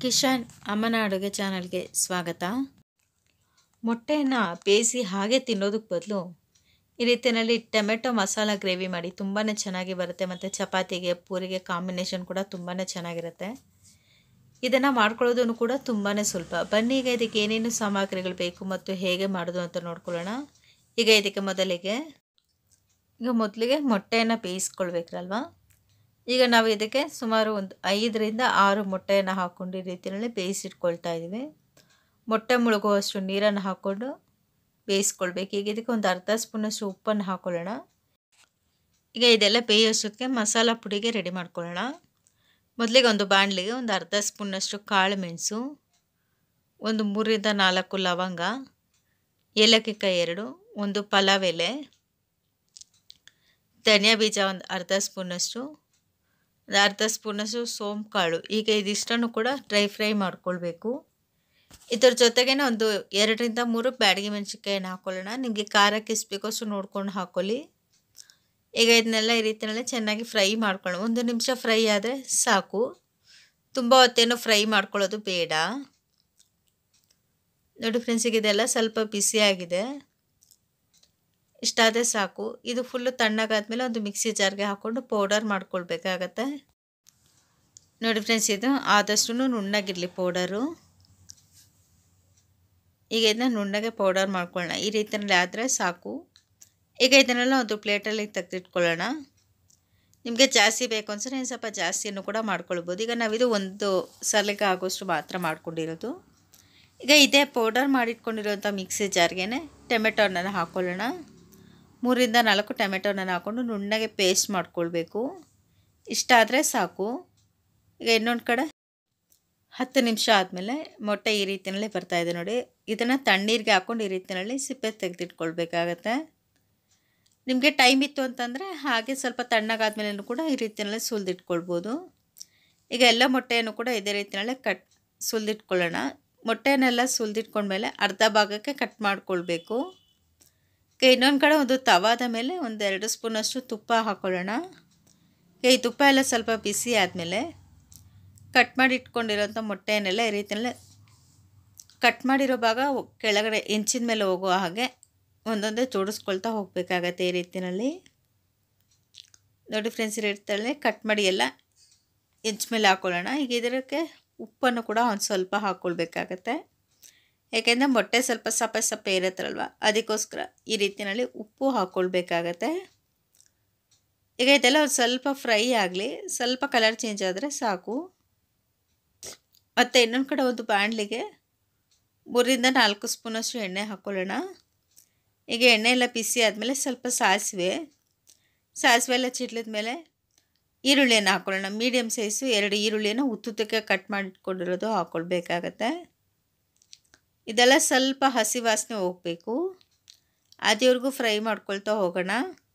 ಕಿಶನ್ ಅಮ್ಮನ ಅಡುಗೆ ಚಾನಲ್ಗೆ ಸ್ವಾಗತ ಮೊಟ್ಟೆಯನ್ನು ಬೇಯಿಸಿ ಹಾಗೆ ತಿನ್ನೋದಕ್ಕೆ ಬದಲು ಈ ರೀತಿಯಲ್ಲಿ ಟೊಮೆಟೊ ಮಸಾಲ ಗ್ರೇವಿ ಮಾಡಿ ತುಂಬಾ ಚೆನ್ನಾಗಿ ಬರುತ್ತೆ ಮತ್ತು ಚಪಾತಿಗೆ ಪೂರಿಗೆ ಕಾಂಬಿನೇಷನ್ ಕೂಡ ತುಂಬಾ ಚೆನ್ನಾಗಿರುತ್ತೆ ಇದನ್ನು ಮಾಡ್ಕೊಳ್ಳೋದನ್ನು ಕೂಡ ತುಂಬಾ ಸ್ವಲ್ಪ ಬನ್ನಿ ಈಗ ಇದಕ್ಕೆ ಏನೇನು ಸಾಮಗ್ರಿಗಳು ಬೇಕು ಮತ್ತು ಹೇಗೆ ಮಾಡೋದು ಅಂತ ನೋಡ್ಕೊಳ್ಳೋಣ ಈಗ ಇದಕ್ಕೆ ಮೊದಲಿಗೆ ಈಗ ಮೊದಲಿಗೆ ಮೊಟ್ಟೆಯನ್ನು ಬೇಯಿಸ್ಕೊಳ್ಬೇಕಲ್ವ ಈಗ ನಾವು ಇದಕ್ಕೆ ಸುಮಾರು ಒಂದು ಐದರಿಂದ ಆರು ಮೊಟ್ಟೆಯನ್ನು ಹಾಕ್ಕೊಂಡು ಈ ರೀತಿಯಲ್ಲಿ ಬೇಯಿಸಿಟ್ಕೊಳ್ತಾ ಇದ್ದೀವಿ ಮೊಟ್ಟೆ ಮುಳುಗುವಷ್ಟು ನೀರನ್ನು ಹಾಕ್ಕೊಂಡು ಬೇಯಿಸ್ಕೊಳ್ಬೇಕು ಈಗ ಇದಕ್ಕೆ ಒಂದು ಅರ್ಧ ಸ್ಪೂನಷ್ಟು ಉಪ್ಪನ್ನು ಹಾಕ್ಕೊಳ್ಳೋಣ ಈಗ ಇದೆಲ್ಲ ಬೇಯೋಷ್ಟಕ್ಕೆ ಮಸಾಲ ಪುಡಿಗೆ ರೆಡಿ ಮಾಡ್ಕೊಳ್ಳೋಣ ಮೊದಲಿಗೆ ಒಂದು ಬಾಣಲಿಗೆ ಒಂದು ಅರ್ಧ ಸ್ಪೂನಷ್ಟು ಕಾಳು ಮೆಣಸು ಒಂದು ಮೂರರಿಂದ ನಾಲ್ಕು ಲವಂಗ ಏಲಕ್ಕಿಕಾಯಿ ಎರಡು ಒಂದು ಪಲಾವ್ ಎಲೆ ಧನಿಯಾ ಬೀಜ ಒಂದು ಅರ್ಧ ಸ್ಪೂನಷ್ಟು ಒಂದು ಅರ್ಧ ಸ್ಪೂನಷ್ಟು ಸೋಂಪು ಕಾಳು ಈಗ ಇದಿಷ್ಟನ್ನು ಕೂಡ ಡ್ರೈ ಫ್ರೈ ಮಾಡ್ಕೊಳ್ಬೇಕು ಇದರ ಜೊತೆಗೇ ಒಂದು ಎರಡರಿಂದ ಮೂರು ಬ್ಯಾಡಗಿ ಮೆಣಸಿನ್ಕಾಯನ್ನು ಹಾಕ್ಕೊಳ್ಳೋಣ ನಿಮಗೆ ಖಾರಕ್ಕೆ ಎಷ್ಟು ಬೇಕೋ ಅಷ್ಟು ನೋಡ್ಕೊಂಡು ಹಾಕ್ಕೊಳ್ಳಿ ಈಗ ಇದನ್ನೆಲ್ಲ ಈ ರೀತಿಯಲ್ಲೇ ಚೆನ್ನಾಗಿ ಫ್ರೈ ಮಾಡ್ಕೊಳ್ಳೋಣ ಒಂದು ನಿಮಿಷ ಫ್ರೈ ಆದರೆ ಸಾಕು ತುಂಬ ಹೊತ್ತೇನು ಫ್ರೈ ಮಾಡ್ಕೊಳ್ಳೋದು ಬೇಡ ನೋಡಿ ಫ್ರೆಂಡ್ಸ್ ಈಗ ಇದೆಲ್ಲ ಸ್ವಲ್ಪ ಬಿಸಿಯಾಗಿದೆ ಇಷ್ಟಾದರೆ ಸಾಕು ಇದು ಫುಲ್ಲು ತಣ್ಣಗಾದ್ಮೇಲೆ ಒಂದು ಮಿಕ್ಸಿ ಜಾರ್ಗೆ ಹಾಕ್ಕೊಂಡು ಪೌಡರ್ ಮಾಡ್ಕೊಳ್ಬೇಕಾಗತ್ತೆ ನೋಡಿ ಫ್ರೆಂಡ್ಸ್ ಇದು ಆದಷ್ಟು ನುಣ್ಣಗಿರಲಿ ಪೌಡರು ಈಗ ಇದನ್ನ ನುಣ್ಣಗೆ ಪೌಡರ್ ಮಾಡ್ಕೊಳ್ಳೋಣ ಈ ರೀತಿಯಲ್ಲಿ ಆದರೆ ಸಾಕು ಈಗ ಇದನ್ನೆಲ್ಲ ಒಂದು ಪ್ಲೇಟಲ್ಲಿ ತೆಗೆದಿಟ್ಕೊಳ್ಳೋಣ ನಿಮಗೆ ಜಾಸ್ತಿ ಬೇಕು ಅನ್ಸರೆ ಇನ್ನು ಸ್ವಲ್ಪ ಜಾಸ್ತಿಯನ್ನು ಕೂಡ ಮಾಡ್ಕೊಳ್ಬೋದು ಈಗ ನಾವಿದು ಒಂದು ಸಲಿಗೆ ಆಗೋಷ್ಟು ಮಾತ್ರ ಮಾಡ್ಕೊಂಡಿರೋದು ಈಗ ಇದೇ ಪೌಡರ್ ಮಾಡಿಟ್ಕೊಂಡಿರೋಂಥ ಮಿಕ್ಸಿ ಜಾರ್ಗೆ ಟೊಮೆಟೊನ ಹಾಕ್ಕೊಳ್ಳೋಣ ಮೂರಿಂದ ನಾಲ್ಕು ಟೊಮೆಟೊನ ಹಾಕ್ಕೊಂಡು ನುಣ್ಣಗೆ ಪೇಸ್ಟ್ ಮಾಡ್ಕೊಳ್ಬೇಕು ಇಷ್ಟ ಆದರೆ ಸಾಕು ಈಗ ಇನ್ನೊಂದು ಕಡೆ ಹತ್ತು ನಿಮಿಷ ಆದಮೇಲೆ ಮೊಟ್ಟೆ ಈ ರೀತಿಯಲ್ಲಿ ಬರ್ತಾಯಿದೆ ನೋಡಿ ಇದನ್ನು ತಣ್ಣೀರಿಗೆ ಹಾಕ್ಕೊಂಡು ಈ ರೀತಿಯಲ್ಲಿ ಸಿಪ್ಪೆ ತೆಗೆದಿಟ್ಕೊಳ್ಬೇಕಾಗತ್ತೆ ನಿಮಗೆ ಟೈಮ್ ಇತ್ತು ಅಂತಂದರೆ ಹಾಗೆ ಸ್ವಲ್ಪ ತಣ್ಣಗಾದ್ಮೇಲೆ ಕೂಡ ಈ ರೀತಿಯಲ್ಲಿ ಸುಲಿದಿಟ್ಕೊಳ್ಬೋದು ಈಗ ಎಲ್ಲ ಮೊಟ್ಟೆಯನ್ನು ಕೂಡ ಇದೇ ರೀತಿಯಲ್ಲೇ ಕಟ್ ಸುಲಿದಿಟ್ಕೊಳ್ಳೋಣ ಮೊಟ್ಟೆನೆಲ್ಲ ಸುಲಿದಿಟ್ಕೊಂಡ್ಮೇಲೆ ಅರ್ಧ ಭಾಗಕ್ಕೆ ಕಟ್ ಮಾಡ್ಕೊಳ್ಬೇಕು ಇನ್ನೊಂದು ಕಡೆ ಒಂದು ತವಾದ ಮೇಲೆ ಒಂದೆರಡು ಸ್ಪೂನಷ್ಟು ತುಪ್ಪ ಹಾಕ್ಕೊಳ್ಳೋಣ ಈ ತುಪ್ಪ ಎಲ್ಲ ಸ್ವಲ್ಪ ಬಿಸಿ ಆದಮೇಲೆ ಕಟ್ ಮಾಡಿ ಇಟ್ಕೊಂಡಿರೋಂಥ ಮೊಟ್ಟೆಯನ್ನೆಲ್ಲ ಈ ರೀತಿಯಲ್ಲೇ ಕಟ್ ಮಾಡಿರೋ ಭಾಗ ಕೆಳಗಡೆ ಹೆಂಚಿನ ಮೇಲೆ ಹೋಗುವ ಹಾಗೆ ಒಂದೊಂದೇ ಜೋಡಿಸ್ಕೊಳ್ತಾ ಹೋಗಬೇಕಾಗತ್ತೆ ಈ ರೀತಿಯಲ್ಲಿ ನೋಡಿ ಫ್ರೆಂಡ್ಸ್ ಈ ರೀತಿಯಲ್ಲೇ ಕಟ್ ಮಾಡಿ ಎಲ್ಲ ಹೆಂಚ್ ಮೇಲೆ ಹಾಕ್ಕೊಳ್ಳೋಣ ಈಗ ಇದಕ್ಕೆ ಉಪ್ಪನ್ನು ಕೂಡ ಒಂದು ಸ್ವಲ್ಪ ಹಾಕ್ಕೊಳ್ಬೇಕಾಗತ್ತೆ ಏಕೆಂದರೆ ಮೊಟ್ಟೆ ಸ್ವಲ್ಪ ಸಪ್ಪೆ ಸಪ್ಪೆ ಇರುತ್ತಲ್ವ ಅದಕ್ಕೋಸ್ಕರ ಈ ರೀತಿಯಲ್ಲಿ ಉಪ್ಪು ಹಾಕ್ಕೊಳ್ಬೇಕಾಗತ್ತೆ ಈಗ ಇದೆಲ್ಲ ಒಂದು ಸ್ವಲ್ಪ ಫ್ರೈ ಆಗಲಿ ಸ್ವಲ್ಪ ಕಲರ್ ಚೇಂಜ್ ಆದರೆ ಸಾಕು ಮತ್ತು ಇನ್ನೊಂದು ಕಡೆ ಒಂದು ಬಾಣಲಿಗೆ ಮೂರಿಂದ ನಾಲ್ಕು ಸ್ಪೂನಷ್ಟು ಎಣ್ಣೆ ಹಾಕ್ಕೊಳ್ಳೋಣ ಈಗ ಎಣ್ಣೆ ಎಲ್ಲ ಬಿಸಿ ಆದಮೇಲೆ ಸ್ವಲ್ಪ ಸಾಸಿವೆ ಸಾಸಿವೆ ಎಲ್ಲ ಚಿಟ್ಲಿದ ಮೇಲೆ ಈರುಳ್ಳಿಯನ್ನು ಹಾಕ್ಕೊಳ್ಳೋಣ ಮೀಡಿಯಮ್ ಸೈಜು ಎರಡು ಈರುಳ್ಳಿಯನ್ನು ಉತ್ತುತ್ತಕ್ಕೆ ಕಟ್ ಮಾಡಿಟ್ಕೊಂಡಿರೋದು ಹಾಕ್ಕೊಳ್ಬೇಕಾಗತ್ತೆ ಇದೆಲ್ಲ ಸ್ವಲ್ಪ ಹಸಿ ವಾಸನೆ ಹೋಗಬೇಕು ಅದಿವರೆಗೂ ಫ್ರೈ ಮಾಡ್ಕೊಳ್ತಾ ಹೋಗೋಣ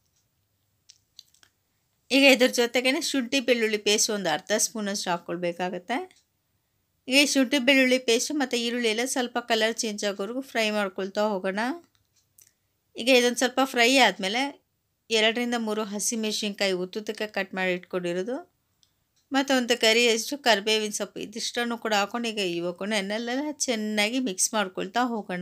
ಈಗ ಇದ್ರ ಜೊತೆಗೇ ಶುಂಠಿ ಬೆಳ್ಳುಳ್ಳಿ ಪೇಸ್ಟ್ ಒಂದು ಅರ್ಧ ಸ್ಪೂನಷ್ಟು ಹಾಕ್ಕೊಳ್ಬೇಕಾಗತ್ತೆ ಈಗ ಶುಂಠಿ ಬೆಳ್ಳುಳ್ಳಿ ಪೇಸ್ಟು ಮತ್ತು ಈರುಳ್ಳಿ ಎಲ್ಲ ಸ್ವಲ್ಪ ಕಲರ್ ಚೇಂಜ್ ಆಗೋವರೆಗೂ ಫ್ರೈ ಮಾಡ್ಕೊಳ್ತಾ ಹೋಗೋಣ ಈಗ ಇದೊಂದು ಸ್ವಲ್ಪ ಫ್ರೈ ಆದಮೇಲೆ ಎರಡರಿಂದ ಮೂರು ಹಸಿ ಮೆಣಸಿನ್ಕಾಯಿ ಉತ್ತುತ್ತಕ್ಕೆ ಕಟ್ ಮಾಡಿ ಇಟ್ಕೊಂಡಿರೋದು ಮತ್ತು ಒಂದು ಕರಿ ಅಷ್ಟು ಕರಿಬೇವಿನ ಸೊಪ್ಪು ಇದಿಷ್ಟನ್ನು ಕೂಡ ಹಾಕ್ಕೊಂಡು ಈಗ ಇವಾಗ ಎಣ್ಣೆಲ್ಲ ಚೆನ್ನಾಗಿ ಮಿಕ್ಸ್ ಮಾಡ್ಕೊಳ್ತಾ ಹೋಗೋಣ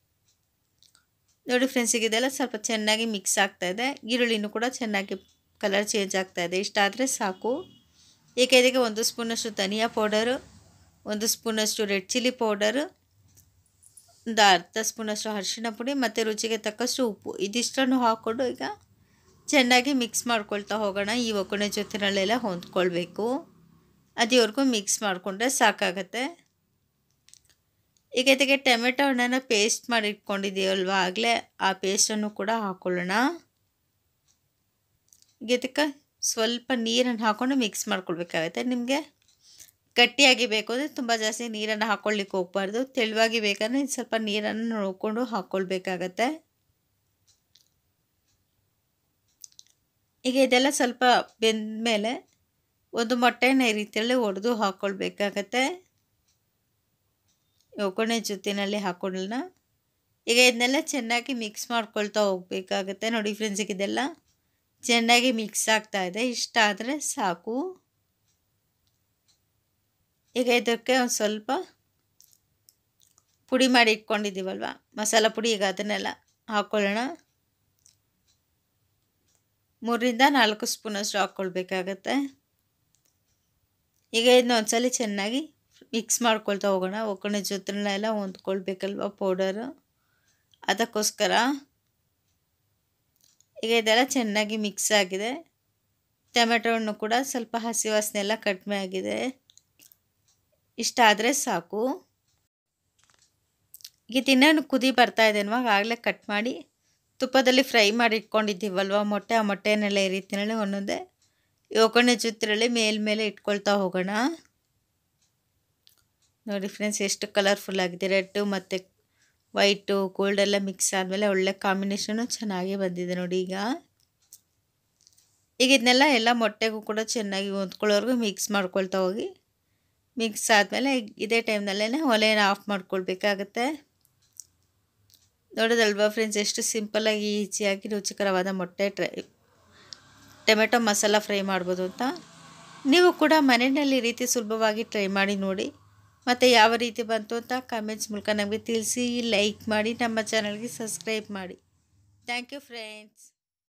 ನೋಡಿ ಫ್ರೆಂಡ್ಸಿಗೆ ಇದೆಲ್ಲ ಸ್ವಲ್ಪ ಚೆನ್ನಾಗಿ ಮಿಕ್ಸ್ ಆಗ್ತಾಯಿದೆ ಈರುಳ್ಳಿನೂ ಕೂಡ ಚೆನ್ನಾಗಿ ಕಲರ್ ಚೇಂಜ್ ಆಗ್ತಾಯಿದೆ ಇಷ್ಟಾದರೆ ಸಾಕು ಈಗ ಇದಕ್ಕೆ ಒಂದು ಸ್ಪೂನಷ್ಟು ಧನಿಯಾ ಪೌಡರು ಒಂದು ಸ್ಪೂನಷ್ಟು ರೆಡ್ ಚಿಲ್ಲಿ ಪೌಡರು ಒಂದು ಅರ್ಧ ಸ್ಪೂನಷ್ಟು ಅರಿಶಿಣ ಪುಡಿ ಮತ್ತು ರುಚಿಗೆ ತಕ್ಕಷ್ಟು ಉಪ್ಪು ಇದಿಷ್ಟನ್ನು ಹಾಕ್ಕೊಂಡು ಈಗ ಚೆನ್ನಾಗಿ ಮಿಕ್ಸ್ ಮಾಡ್ಕೊಳ್ತಾ ಹೋಗೋಣ ಈ ಒಗ್ಗರಣೆ ಜೊತೆನಲ್ಲೆಲ್ಲ ಹೊಂದ್ಕೊಳ್ಬೇಕು ಅದಿವರೆಗೂ ಮಿಕ್ಸ್ ಮಾಡಿಕೊಂಡ್ರೆ ಸಾಕಾಗತ್ತೆ ಈಗ ಇದಕ್ಕೆ ಟೊಮೆಟೊ ಹಣ್ಣನ್ನು ಪೇಸ್ಟ್ ಮಾಡಿ ಇಟ್ಕೊಂಡಿದ್ದೀವಲ್ವ ಆಗಲೇ ಆ ಪೇಸ್ಟನ್ನು ಕೂಡ ಹಾಕ್ಕೊಳ್ಳೋಣ ಈಗ ಇದಕ್ಕೆ ಸ್ವಲ್ಪ ನೀರನ್ನು ಹಾಕ್ಕೊಂಡು ಮಿಕ್ಸ್ ಮಾಡ್ಕೊಳ್ಬೇಕಾಗತ್ತೆ ನಿಮಗೆ ಗಟ್ಟಿಯಾಗಿ ಬೇಕು ಅಂದರೆ ತುಂಬ ಜಾಸ್ತಿ ನೀರನ್ನು ಹಾಕ್ಕೊಳ್ಳಿಕ್ಕೆ ಹೋಗ್ಬಾರ್ದು ತೆಳುವಾಗಿ ಬೇಕಂದರೆ ಸ್ವಲ್ಪ ನೀರನ್ನು ನೋಡಿಕೊಂಡು ಹಾಕ್ಕೊಳ್ಬೇಕಾಗತ್ತೆ ಈಗ ಇದೆಲ್ಲ ಸ್ವಲ್ಪ ಬೆಂದ ಮೇಲೆ ಒಂದು ಮೊಟ್ಟೆನ ಈ ರೀತಿಯಲ್ಲಿ ಒಡೆದು ಹಾಕ್ಕೊಳ್ಬೇಕಾಗತ್ತೆ ಒಗ್ಗರಣೆ ಜೊತೆಯಲ್ಲಿ ಹಾಕ್ಕೊಳ್ಳೋಣ ಈಗ ಇದನ್ನೆಲ್ಲ ಚೆನ್ನಾಗಿ ಮಿಕ್ಸ್ ಮಾಡ್ಕೊಳ್ತಾ ಹೋಗಬೇಕಾಗತ್ತೆ ನೋಡಿ ಫ್ರೆಂಡ್ಸಿಗೆ ಇದೆಲ್ಲ ಚೆನ್ನಾಗಿ ಮಿಕ್ಸ್ ಆಗ್ತಾ ಇದೆ ಇಷ್ಟ ಆದರೆ ಸಾಕು ಈಗ ಇದಕ್ಕೆ ಒಂದು ಸ್ವಲ್ಪ ಪುಡಿ ಮಾಡಿ ಇಟ್ಕೊಂಡಿದ್ದೀವಲ್ವ ಮಸಾಲ ಪುಡಿ ಈಗ ಅದನ್ನೆಲ್ಲ ಹಾಕ್ಕೊಳ್ಳೋಣ ಮೂರರಿಂದ ನಾಲ್ಕು ಸ್ಪೂನಷ್ಟು ಹಾಕ್ಕೊಳ್ಬೇಕಾಗತ್ತೆ ಈಗ ಇದನ್ನ ಒಂದ್ಸಲ ಚೆನ್ನಾಗಿ ಮಿಕ್ಸ್ ಮಾಡ್ಕೊಳ್ತಾ ಹೋಗೋಣ ಒಗ್ಗರಣೆ ಜೊತೆನೆಲ್ಲ ಹೊಂದ್ಕೊಳ್ಬೇಕಲ್ವ ಪೌಡರು ಅದಕ್ಕೋಸ್ಕರ ಈಗ ಇದೆಲ್ಲ ಚೆನ್ನಾಗಿ ಮಿಕ್ಸ್ ಆಗಿದೆ ಟೊಮೆಟೊ ಹಣ್ಣು ಕೂಡ ಸ್ವಲ್ಪ ಹಸಿ ವಾಸನೆ ಎಲ್ಲ ಕಡಿಮೆ ಆಗಿದೆ ಇಷ್ಟ ಆದರೆ ಸಾಕು ಈಗ ಇನ್ನೇನು ಕುದಿ ಬರ್ತಾ ಇದೆ ಅನ್ವಾಗ ಆಗಲೇ ಕಟ್ ಮಾಡಿ ತುಪ್ಪದಲ್ಲಿ ಫ್ರೈ ಮಾಡಿ ಇಟ್ಕೊಂಡಿದ್ದೀವಲ್ವ ಮೊಟ್ಟೆ ಆ ಮೊಟ್ಟೆನೆಲ್ಲ ಈ ರೀತಿಯಲ್ಲಿ ಒಂದೊಂದೇ ಒಗ್ಗರಣೆ ಜೊತೆಯಲ್ಲಿ ಮೇಲ್ಮೇಲೆ ಇಟ್ಕೊಳ್ತಾ ಹೋಗೋಣ ನೋಡಿ ಫ್ರೆಂಡ್ಸ್ ಎಷ್ಟು ಕಲರ್ಫುಲ್ ಆಗಿದೆ ರೆಡ್ಡು ಮತ್ತು ವೈಟು ಗೋಲ್ಡ್ ಎಲ್ಲ ಮಿಕ್ಸ್ ಆದಮೇಲೆ ಒಳ್ಳೆ ಕಾಂಬಿನೇಷನು ಚೆನ್ನಾಗಿ ಬಂದಿದೆ ನೋಡಿ ಈಗ ಈಗ ಇದನ್ನೆಲ್ಲ ಎಲ್ಲ ಮೊಟ್ಟೆಗೂ ಕೂಡ ಚೆನ್ನಾಗಿ ಹೊಂದ್ಕೊಳ್ಳೋರ್ಗು ಮಿಕ್ಸ್ ಮಾಡ್ಕೊಳ್ತಾ ಹೋಗಿ ಮಿಕ್ಸ್ ಆದಮೇಲೆ ಇದೇ ಟೈಮ್ನಲ್ಲೇ ಒಲೆನ ಆಫ್ ಮಾಡ್ಕೊಳ್ಬೇಕಾಗತ್ತೆ ನೋಡೋದಲ್ವಾ ಫ್ರೆಂಡ್ಸ್ ಎಷ್ಟು ಸಿಂಪಲ್ಲಾಗಿ ಈಸಿಯಾಗಿ ರುಚಿಕರವಾದ ಮೊಟ್ಟೆ ಟ್ರೈ ಟೊಮೆಟೊ ಮಸಾಲ ಫ್ರೈ ಮಾಡ್ಬೋದು ಅಂತ ನೀವು ಕೂಡ ಮನೆಯಲ್ಲಿ ಈ ರೀತಿ ಸುಲಭವಾಗಿ ಟ್ರೈ ಮಾಡಿ ನೋಡಿ ಮತ್ತು ಯಾವ ರೀತಿ ಬಂತು ಅಂತ ಕಾಮೆಂಟ್ಸ್ ಮೂಲಕ ನಮಗೆ ತಿಳಿಸಿ ಲೈಕ್ ಮಾಡಿ ನಮ್ಮ ಚಾನಲ್ಗೆ ಸಬ್ಸ್ಕ್ರೈಬ್ ಮಾಡಿ ಥ್ಯಾಂಕ್ ಯು ಫ್ರೆಂಡ್ಸ್